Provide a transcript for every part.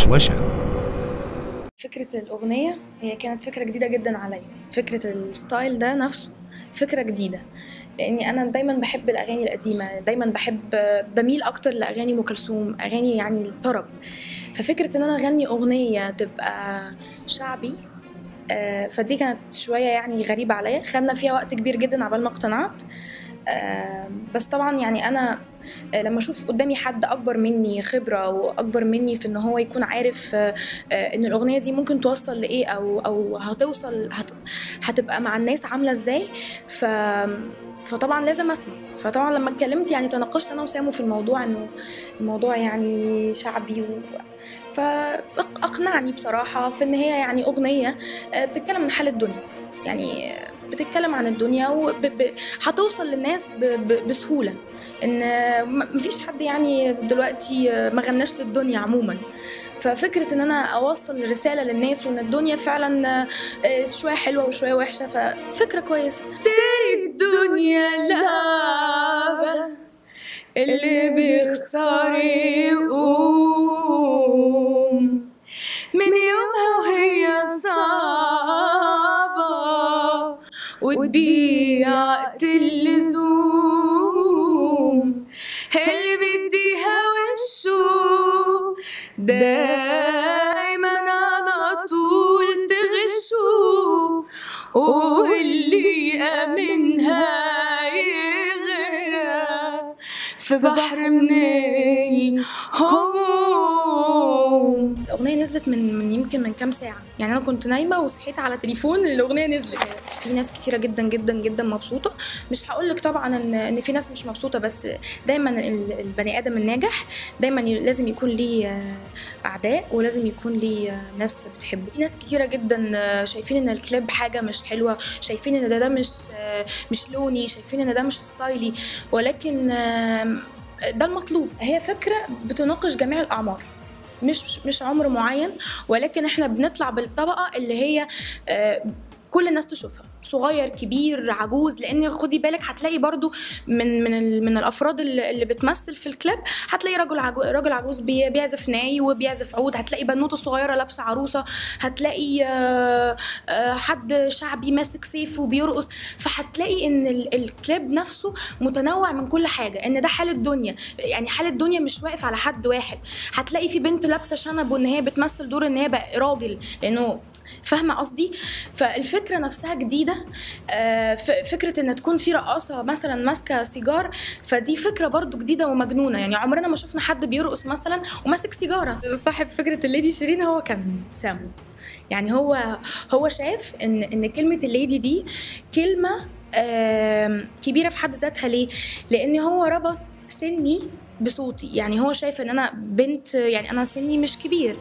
وشوشة فكرة الأغنية هي كانت فكرة جديدة جدا عليا فكرة الستايل ده نفسه فكرة جديدة لأني أنا دايما بحب الأغاني القديمة دايما بحب بميل أكتر لأغاني أم كلثوم أغاني يعني الطرب ففكرة إن أنا أغني أغنية تبقى شعبي آه، فدي كانت شوية يعني غريبة عليا خدنا فيها وقت كبير جدا عبال ما اقتنعت آه، بس طبعا يعني انا آه، لما اشوف قدامي حد اكبر مني خبره واكبر مني في ان هو يكون عارف آه، آه، ان الاغنيه دي ممكن توصل لايه او او هتوصل هت هتبقى مع الناس عامله ازاي ف فطبعا لازم اسمع فطبعا لما اتكلمت يعني تناقشت انا وسامو في الموضوع انه الموضوع يعني شعبي و... فاقنعني بصراحه في ان هي يعني اغنيه آه، بتتكلم عن حال الدنيا يعني بتتكلم عن الدنيا وهتوصل للناس ب... ب... بسهوله ان م- مفيش حد يعني دلوقتي ما غناش للدنيا عموما ففكره ان انا اوصل رساله للناس وان الدنيا فعلا آه، شويه حلوه وشويه وحشه ففكره كويسه تري الدنيا لعبه اللي بيخسر يقوم من يومها وهي صعبة وتبيع وقت اللزوم اللي بيديها وشه دايما على طول تغشه واللي منها يغرق في بحر من الهموم الأغنية نزلت من من يمكن من كام ساعة يعني أنا كنت نايمة وصحيت على تليفون الأغنية نزلت في ناس كتيرة جدا جدا جدا مبسوطة مش هقول لك طبعا إن إن في ناس مش مبسوطة بس دايما ال- البني آدم الناجح دايما ي- لازم يكون ليه آه، أعداء ولازم يكون ليه آه، ناس بتحبه في ناس كتيرة جدا آه، شايفين إن الكليب حاجة مش حلوة شايفين إن ده ده مش آه، مش لوني شايفين إن ده مش ستايلي ولكن آم، ده المطلوب هي فكرة بتناقش جميع الأعمار مش مش عمر معين ولكن احنا بنطلع بالطبقة اللي هي آه، كل الناس تشوفها صغير كبير عجوز لان خدي بالك هتلاقي برضو من من ال- من الافراد اللي اللي بتمثل في الكليب هتلاقي رجل عجوز راجل عجوز بي- بيعزف ناي وبيعزف عود هتلاقي بنوته صغيره لابسه عروسه هتلاقي آه، آه، حد شعبي ماسك سيف وبيرقص فهتلاقي ان ال- الكليب نفسه متنوع من كل حاجه ان ده حال الدنيا يعني حال الدنيا مش واقف على حد واحد هتلاقي في بنت لابسه شنب وان هي بتمثل دور ان هي بقى راجل لانه فاهمه قصدي فالفكره نفسها جديده آه، ف- فكره ان تكون في رقاصه مثلا ماسكه سيجار فدي فكره برضو جديده ومجنونه يعني عمرنا ما شفنا حد بيرقص مثلا وماسك سيجاره صاحب فكره الليدي شيرين هو كان سامو يعني هو هو شاف ان ان كلمه الليدي دي كلمه آم، كبيره في حد ذاتها ليه لان هو ربط سني بصوتي يعني هو شايف ان انا بنت يعني انا سني مش كبير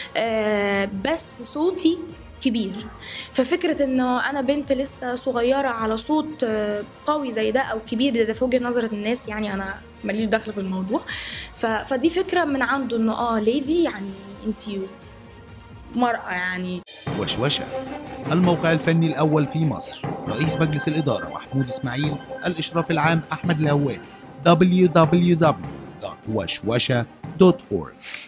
آه، بس صوتي كبير ففكرة انه انا بنت لسه صغيرة على صوت آه، قوي زي ده او كبير ده, ده في وجهة نظرة الناس يعني انا ماليش دخل في الموضوع ف... فدي فكرة من عنده انه اه ليدي يعني انتي مرأة يعني وشوشة الموقع الفني الأول في مصر رئيس مجلس الإدارة محمود إسماعيل الإشراف العام أحمد الهواري www.وشوشة.org